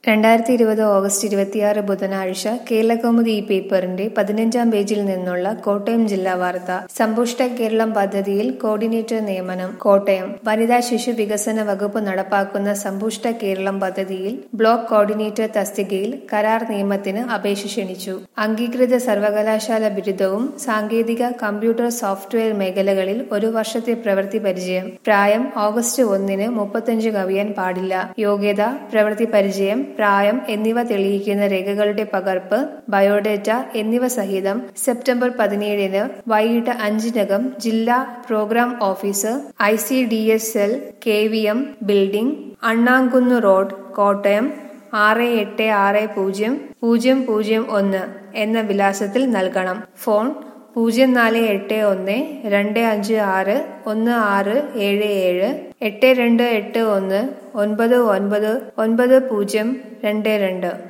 രണ്ടായിരത്തി ഇരുപത് ഓഗസ്റ്റ് ഇരുപത്തിയാറ് ബുധനാഴ്ച കേരളകൗമുദി ഈ പേപ്പറിന്റെ പതിനഞ്ചാം പേജിൽ നിന്നുള്ള കോട്ടയം ജില്ലാ വാർത്ത സമ്പുഷ്ട കേരളം പദ്ധതിയിൽ കോർഡിനേറ്റർ നിയമനം കോട്ടയം വനിതാ ശിശു വികസന വകുപ്പ് നടപ്പാക്കുന്ന സമ്പുഷ്ട കേരളം പദ്ധതിയിൽ ബ്ലോക്ക് കോർഡിനേറ്റർ തസ്തികയിൽ കരാർ നിയമത്തിന് അപേക്ഷ ക്ഷണിച്ചു അംഗീകൃത സർവകലാശാല ബിരുദവും സാങ്കേതിക കമ്പ്യൂട്ടർ സോഫ്റ്റ്വെയർ മേഖലകളിൽ ഒരു വർഷത്തെ പ്രവൃത്തി പരിചയം പ്രായം ഓഗസ്റ്റ് ഒന്നിന് മുപ്പത്തഞ്ച് കവിയാൻ പാടില്ല യോഗ്യത പ്രവൃത്തി പരിചയം പ്രായം എന്നിവ തെളിയിക്കുന്ന രേഖകളുടെ പകർപ്പ് ബയോഡേറ്റ എന്നിവ സഹിതം സെപ്റ്റംബർ പതിനേഴിന് വൈകിട്ട് അഞ്ചിനകം ജില്ലാ programme officer I C D S L K V M building അണ്ണാങ്കുന്ന് റോഡ് കോട്ടയം ആറ് എട്ട് ആറ് പൂജ്യം പൂജ്യം പൂജ്യം ഒന്ന് എന്ന വിലാസത്തിൽ നൽകണം ഫോൺ പൂജ്യം നാല് എട്ട് ഒന്ന് രണ്ട് അഞ്ച് ആറ് ഒന്ന് ആറ് ഏഴ് ഏഴ് എട്ട് രണ്ട് എട്ട് ഒന്ന് ഒൻപത് ഒൻപത് ഒൻപത് പൂജ്യം രണ്ട് രണ്ട്